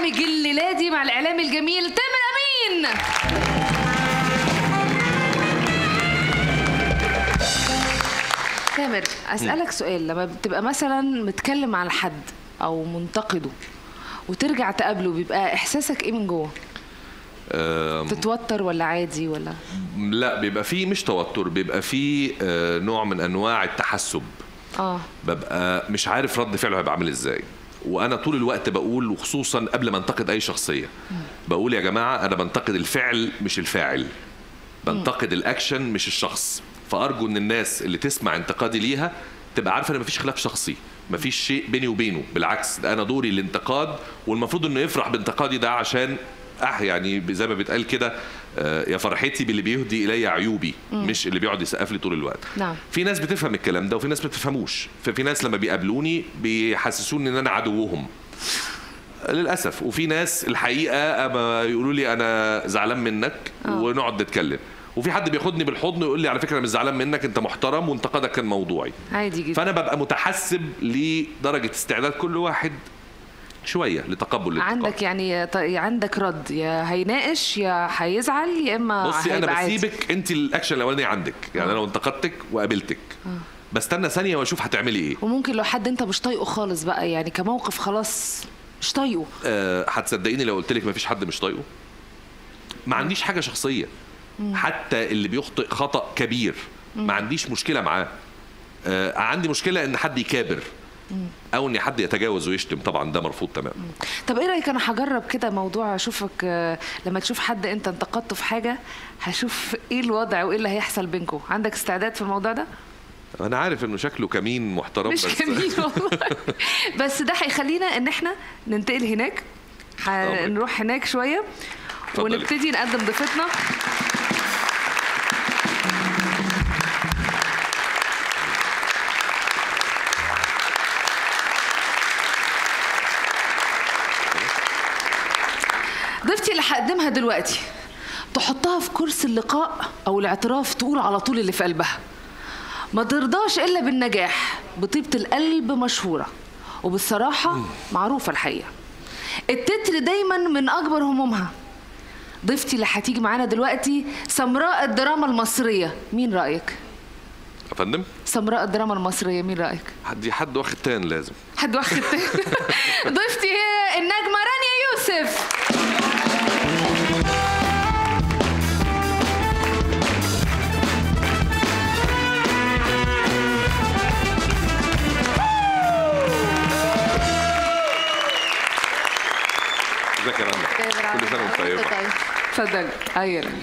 برنامج الليلادي مع الاعلامي الجميل تامر امين تامر اسالك سؤال لما بتبقى مثلا متكلم عن حد او منتقده وترجع تقابله بيبقى احساسك ايه من جوه آم، تتوتر ولا عادي ولا لا بيبقى فيه مش توتر بيبقى فيه آه، نوع من انواع التحسب اه ببقى مش عارف رد فعله هيبقى عامل ازاي وانا طول الوقت بقول وخصوصا قبل ما انتقد اي شخصيه بقول يا جماعه انا بنتقد الفعل مش الفاعل بنتقد الاكشن مش الشخص فارجو ان الناس اللي تسمع انتقادي ليها تبقى عارفه ان مفيش خلاف شخصي مفيش شيء بيني وبينه بالعكس ده انا دوري الانتقاد والمفروض انه يفرح بانتقادي ده عشان أح يعني زي ما بيتقال كده آه، يا فرحتي باللي بيهدي الي عيوبي مش اللي بيقعد يسقف لي طول الوقت نعم. في ناس بتفهم الكلام ده وفي ناس ما بتفهموش ففي ناس لما بيقابلوني بيحسسوني ان انا عدوهم للاسف وفي ناس الحقيقه اما يقولوا لي انا زعلان منك ونقعد نتكلم وفي حد بياخدني بالحضن ويقول لي على فكره انا مش زعلان منك انت محترم وانتقادك كان موضوعي عادي جدا فانا ببقى متحسب لدرجه استعداد كل واحد شويه لتقبل الانتقاد عندك يعني ط- عندك رد يا هيناقش يا هيزعل يا اما بصي هيبقى انا عادي. بسيبك انت الاكشن الاولاني عندك يعني انا لو انتقدتك وقابلتك بستنى ثانيه واشوف هتعملي ايه وممكن لو حد انت مش طايقه خالص بقى يعني كموقف خلاص مش طايقه آه، هتصدقيني لو قلت لك مفيش حد مش طايقه ما عنديش حاجه شخصيه حتى اللي بيخطئ خطا كبير ما عنديش مشكله معاه آه، عندي مشكله ان حد يكابر او ان حد يتجاوز ويشتم طبعا ده مرفوض تماما طب ايه رايك انا هجرب كده موضوع اشوفك آه، لما تشوف حد انت انتقدته في حاجه هشوف ايه الوضع وايه اللي هيحصل بينكم عندك استعداد في الموضوع ده انا عارف انه شكله كمين محترم مش بس جميل والله بس ده هيخلينا ان احنا ننتقل هناك هنروح هناك شويه اتفضلي. ونبتدي نقدم ضيفتنا ضيفتي اللي هقدمها دلوقتي تحطها في كرسي اللقاء او الاعتراف تقول على طول اللي في قلبها ما ترضاش الا بالنجاح بطيبه القلب مشهوره وبالصراحه معروفه الحقيقه التتر دايما من اكبر همومها ضيفتي اللي هتيجي معانا دلوقتي سمراء الدراما المصريه مين رايك يا فندم سمراء الدراما المصريه مين رايك حد حد واخد تان لازم حد واخد ضيفتي هي النجمه رانيا يوسف ازيك يا رنا كل سنه وانت طيبه اتفضلي ايوه يا رانيا.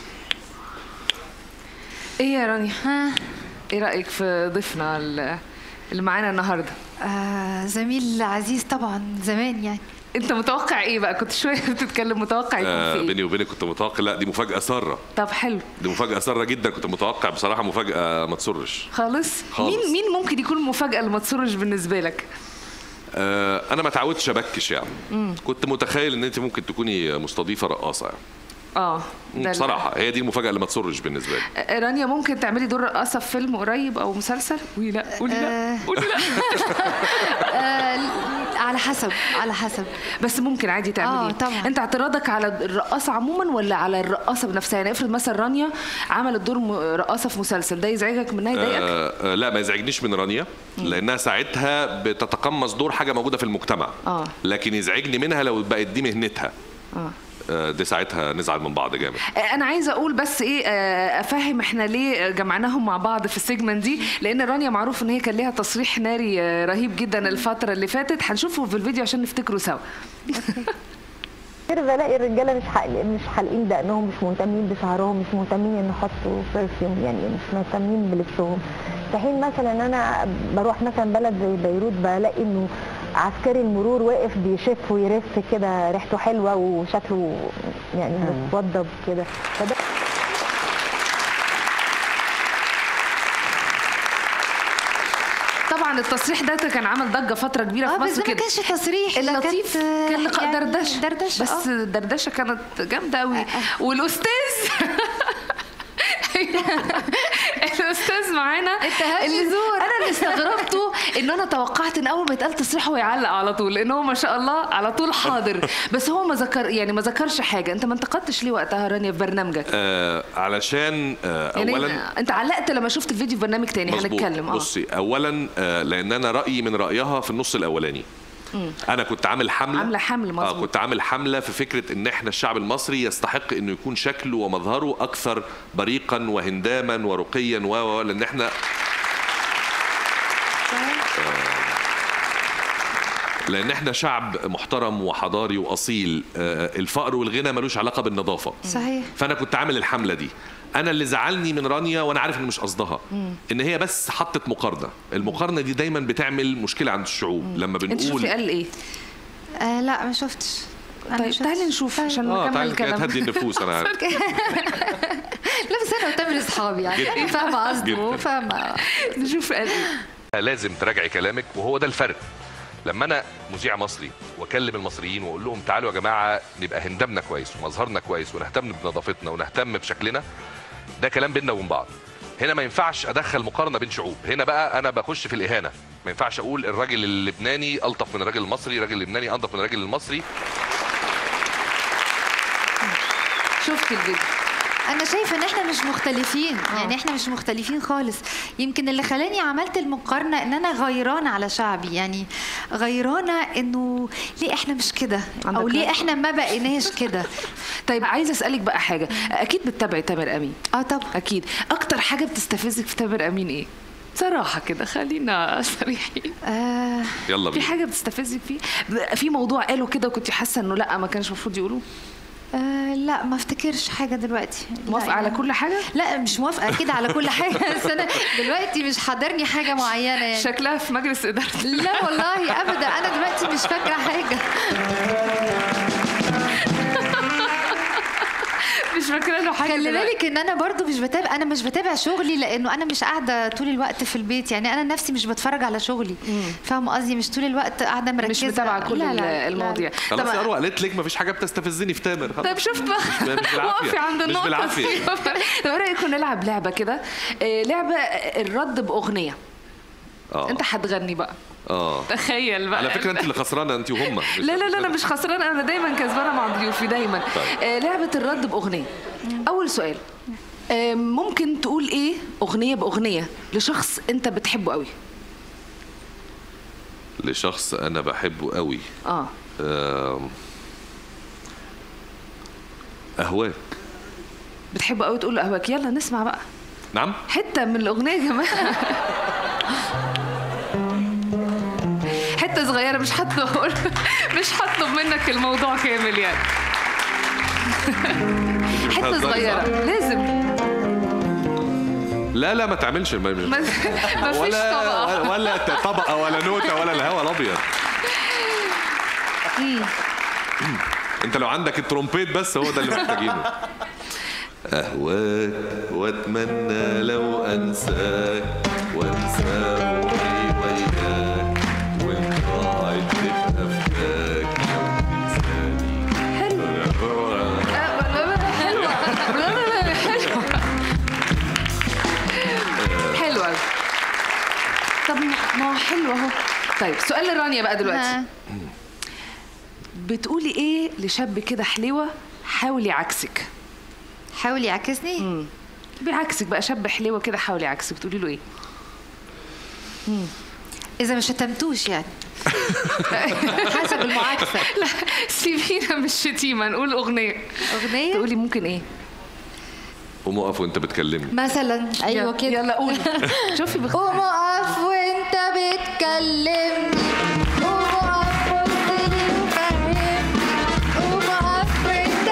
ايه يا رانيا ها ايه رايك في ضيفنا ال- اللي معانا النهارده آه زميل عزيز طبعا زمان يعني انت متوقع ايه بقى كنت شويه بتتكلم متوقع يكون آه في ايه بيني وبينك كنت متوقع لا دي مفاجاه ساره طب حلو دي مفاجاه ساره جدا كنت متوقع بصراحه مفاجاه ما تسرش خالص, خالص. مين مين ممكن يكون المفاجاه اللي ما تسرش بالنسبه لك آه انا ما تعودتش ابكش يعني كنت متخيل ان انت ممكن تكوني مستضيفه رقاصه يعني اه ده ال- بصراحه هي دي المفاجاه اللي ما تسرش بالنسبه لي آه، رانيا ممكن تعملي دور رقاصه في فيلم قريب او مسلسل قولي لا قولي لا آه. قولي لا آه على حسب على حسب بس ممكن عادي تعملي آه، طبعاً. انت اعتراضك على الرقاصه عموما ولا على الرقاصه بنفسها يعني افرض مثلا رانيا عملت دور م- رقاصه في مسلسل ده يزعجك منها يضايقك آه آه لا ما يزعجنيش من رانيا لانها ساعتها بتتقمص دور حاجه موجوده في المجتمع آه. لكن يزعجني منها لو بقت دي مهنتها اه آه دي ساعتها نزعل من بعض جامد انا عايزه اقول بس ايه آه، افهم احنا ليه جمعناهم مع بعض في السيجمنت دي لان رانيا معروف ان هي كان ليها تصريح ناري آه، رهيب جدا الفتره اللي فاتت هنشوفه في الفيديو عشان نفتكره سوا كتير بلاقي الرجاله مش حالق مش حالقين دقنهم مش مهتمين بشعرهم مش مهتمين ان يحطوا برفيوم يعني مش مهتمين بلبسهم في حين مثلا انا بروح مثلا بلد زي بيروت بلاقي انه عسكري المرور واقف بيشف ويرف كده ريحته حلوه وشكله يعني متوضب كده فده طبعا التصريح ده كان عمل ضجه فتره كبيره اه في بس مصر ما كده كانش تصريح ده اللطيف كانت، كان لقاء يعني دردشه دردشه بس آه. الدردشه كانت جامده قوي والاستاذ الاستاذ معانا انتهاش اللي زور. انا اللي استغربته ان انا توقعت ان اول ما يتقال تصريح هو يعلق على طول لان هو ما شاء الله على طول حاضر بس هو ما ذكر يعني ما ذكرش حاجه انت ما انتقدتش ليه وقتها رانيا في برنامجك آه علشان آه يعني اولا انت علقت لما شفت الفيديو في برنامج تاني مظبوط. هنتكلم اه بصي اولا آه لان انا رايي من رايها في النص الاولاني انا كنت عامل حمله عاملة حمل، اه مظبوط. كنت عامل حمله في فكره ان احنا الشعب المصري يستحق انه يكون شكله ومظهره اكثر بريقا وهنداما ورقيا و و- لان احنا لان احنا شعب محترم وحضاري واصيل آه، الفقر والغنى ملوش علاقه بالنظافه صحيح فانا كنت عامل الحمله دي انا اللي زعلني من رانيا وانا عارف ان مش قصدها ان هي بس حطت مقارنه المقارنه دي دايما بتعمل مشكله عند الشعوب لما انت شفتي بنقول قال ايه آه لا ما شفتش أنا ما طيب شفتش. تعالي نشوف طيب. عشان اه نكمل تعالي كده الكلام تهدي النفوس انا عارف لا بس انا وتامر اصحابي يعني فاهمه قصده جداً. فاهمه نشوف قال ايه لازم تراجعي كلامك وهو ده الفرق لما انا مذيع مصري واكلم المصريين واقول لهم تعالوا يا جماعه نبقى هندمنا كويس ومظهرنا كويس ونهتم بنظافتنا ونهتم بشكلنا ده كلام بينا وبين بعض هنا ما ينفعش ادخل مقارنه بين شعوب هنا بقى انا بخش في الاهانه ما ينفعش اقول الراجل اللبناني الطف من الراجل المصري الراجل اللبناني انضف من الراجل المصري شفت الفيديو انا شايفه ان احنا مش مختلفين يعني احنا مش مختلفين خالص يمكن اللي خلاني عملت المقارنه ان انا غيرانه على شعبي يعني غيرانه انه ليه احنا مش كده عندك او ليه حق. احنا ما بقيناش كده طيب عايزه اسالك بقى حاجه اكيد بتتابعي تامر امين اه طب اكيد اكتر حاجه بتستفزك في تامر امين ايه صراحة كده خلينا صريحين آه يلا في بينا حاجة بتستفزك فيه في موضوع قاله كده وكنت حاسة انه لا ما كانش المفروض يقولوه آه لا ما افتكرش حاجه دلوقتي لا موافقة على يعني- كل حاجة لا مش موافقه اكيد على كل حاجه بس انا دلوقتي مش حاضرني حاجه معينه يعني شكلها في مجلس إدارة لا والله ابدا انا دلوقتي مش فاكره حاجه مش فاكرة له حاجة خلي دلوقتي. بالك ان انا برضو مش بتابع انا مش بتابع شغلي لانه انا مش قاعده طول الوقت في البيت يعني انا نفسي مش بتفرج على شغلي فاهمه قصدي مش طول الوقت قاعده مركزه مش متابعة كل لا، لا، لا، المواضيع خلاص طب- يا اروى قالت لك مفيش حاجه بتستفزني في تامر خلاص. طيب شوف بقى مش بالعافية. وقفي عند مش النقطة بالعافية. دي. طب ايه رأيكم نلعب لعبة كده آه، لعبة الرد بأغنية اه انت هتغني بقى اه تخيل بقى على فكره انت اللي خسرانه انت وهم لا لا لا انا مش خسرانه انا دايما كسبانه مع ضيوفي دايما طيب. آه لعبه الرد باغنيه اول سؤال آه ممكن تقول ايه اغنيه باغنيه لشخص انت بتحبه قوي لشخص انا بحبه قوي اه آم، اهواك بتحبه قوي تقول له اهواك يلا نسمع بقى نعم حته من الاغنيه يا جماعه حته صغيره مش هطلب مش هطلب منك الموضوع كامل يعني حته بتهزري صغيره صح؟ لازم لا لا ما تعملش ما ما ما فيش ولا طبقه ولا طبقه ولا نوته ولا الهوا الابيض انت لو عندك الترومبيت بس هو ده اللي محتاجينه اهواك واتمنى لو انساك وانسى روحي وياك وانت قاعد تبقى فداك لو تنساني حلوه حلوه حلوه أوي. طب ما هو حلو اهو طيب سؤال لرانيا بقى دلوقتي آه. بتقولي ايه لشاب كده حلوه حاول يعكسك حاول يعكسني بيعكسك بقى شاب حلوه كده حاول يعكسك بتقولي له ايه اذا ما شتمتوش يعني حسب المعاكسه لا سيبينا من الشتيمه نقول اغنيه اغنيه تقولي ممكن ايه قوم اقف وانت بتكلمني مثلا ايوه يلا- كده يلا قولي شوفي بخ... قوم اقف وانت بتكلمني قوم اقف وابتدي وفهمني قوم اقف وانت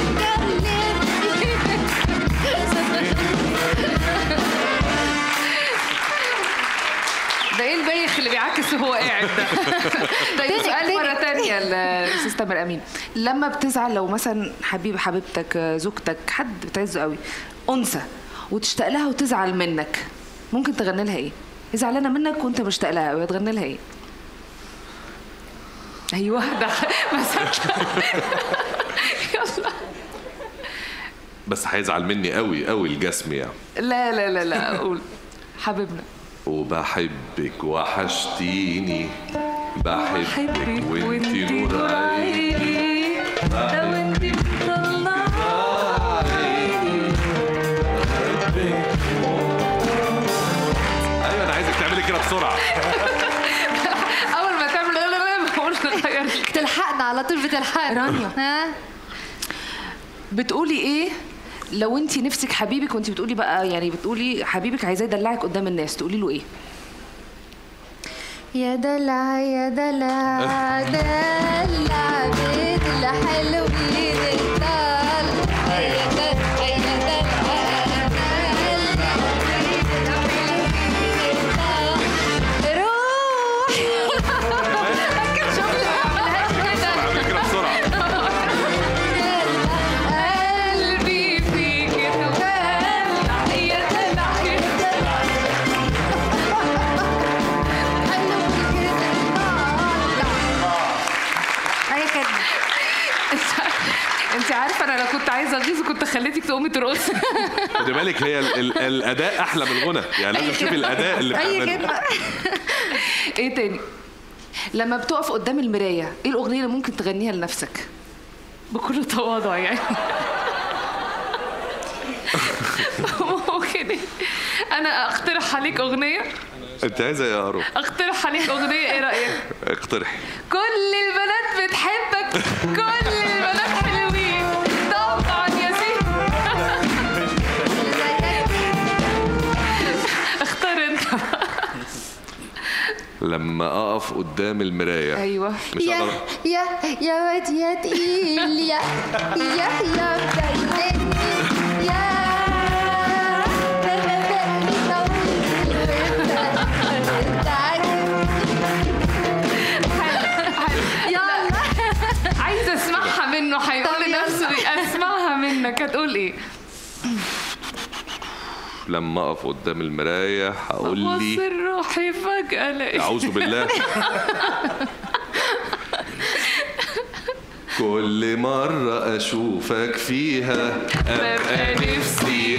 ده ايه البايخ اللي بيعكس وهو قاعد ده طيب تاني- سؤال تاني. مره تانية الاستاذ تامر امين لما بتزعل لو مثلا حبيب حبيبتك زوجتك حد بتعزه قوي انثى وتشتاق لها وتزعل منك ممكن تغني لها ايه؟ هي زعلانه منك وانت مشتاق لها قوي هتغني لها ايه؟ ايوه ده مسكت يلا بس هيزعل مني قوي قوي الجسم يعني لا لا لا لا قول حبيبنا وبحبك وحشتيني بحبك وانتي نور عيني لو انت مطلعة ايوه انا عايزك تعملي كده بسرعه اول ما تعمل لا لا لا بقول نغير تلحقنا على طول بتلحقنا رانيا. ها بتقولي ايه لو انت نفسك حبيبك وانت بتقولي بقى يعني بتقولي حبيبك عايزاه يدلعك قدام الناس تقولي له ايه يا دلع يا دلع دلع بيت الحلوين الطال يا دلع يا دلع دلع بيت الحلوين الطال. روح بعمل كده بسرعه قلبي فيك يتولع يا دلع يا دلع هي كده انت عارفه انا لو كنت عايزه اغيظ كنت خليتك تقومي ترقصي خدي بالك هي ال ال الاداء احلى من الغنى يعني لازم تشوفي الاداء اللي اي بتعمله كده ايه تاني لما بتقف قدام المرايه ايه الاغنيه اللي ممكن تغنيها لنفسك بكل تواضع يعني ممكن إيه؟ انا اقترح عليك اغنيه انت عايزه إيه يا ارو اقترح عليك اغنيه ايه رايك اقترحي كل البنات بتحبك كل البنات حلوين طبعا يا سيدي اختار انت لما اقف قدام المرايه ايوه مش يا هقدر يا يا واد يا تقيل يا يا يا مضايقني يا تغدقني طول وانت انت عاجبني يلا عايزه اسمعها منه طب هيقول يلا. لنفسه إيه؟ اسمعها منك هتقول ايه لما اقف قدام المرايه هقول لي بص روحي فجاه الاقي اعوذ بالله كل مرة أشوفك فيها أبقى نفسي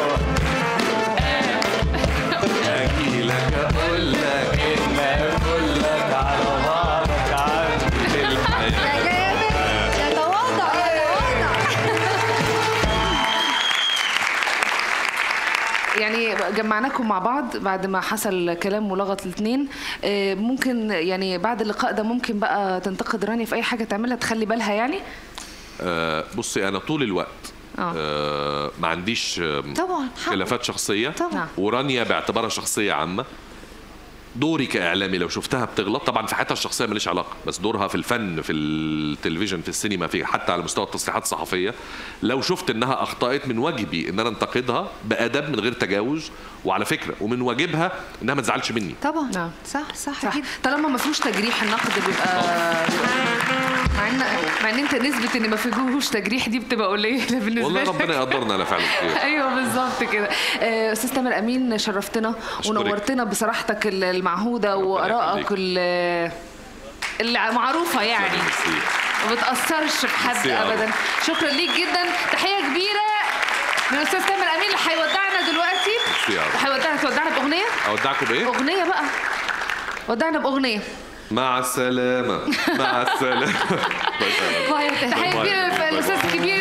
أجي لك أقول لك إن أقول لك على بعضك عندي الحياة يا جامد يا تواضع يا تواضع يعني جمعناكم مع بعض بعد ما حصل كلام ملغط الاثنين ممكن يعني بعد اللقاء ده ممكن بقى تنتقد رانيا في اي حاجه تعملها تخلي بالها يعني آه، بصي أنا طول الوقت آه. آه، ما عنديش آه، طبعا حقه. خلافات شخصية طبعا. ورانيا باعتبارها شخصية عامة دوري كإعلامي لو شفتها بتغلط طبعا في حياتها الشخصية ماليش علاقة بس دورها في الفن في التلفزيون في السينما في حتى على مستوى التصريحات الصحفية لو شفت إنها أخطأت من واجبي إن أنا أنتقدها بأدب من غير تجاوز وعلى فكرة ومن واجبها إنها ما تزعلش مني طبعا نعم. صح صح, صح اكيد طالما ما فيهوش تجريح النقد بيبقى مع ان مع ان انت نسبه ان ما فيهوش تجريح دي بتبقى قليله بالنسبه والله لك ربنا يقدرنا على فعل الخير ايوه بالظبط كده آه، استاذ تامر امين شرفتنا أشكرك. ونورتنا بصراحتك المعهوده وارائك يخليك. ال- اللي معروفه يعني ميرسي. ما بتاثرش في حد ميرسي يا رب. ابدا شكرا ليك جدا تحيه كبيره من الاستاذ تامر امين اللي هيودعنا دلوقتي ميرسي يا رب. وهيودعنا تودعنا باغنيه أودعكم بإيه؟ اغنيه بقى ودعنا باغنيه مع السلامة مع السلامة تحيه كبيره للاستاذ الكبير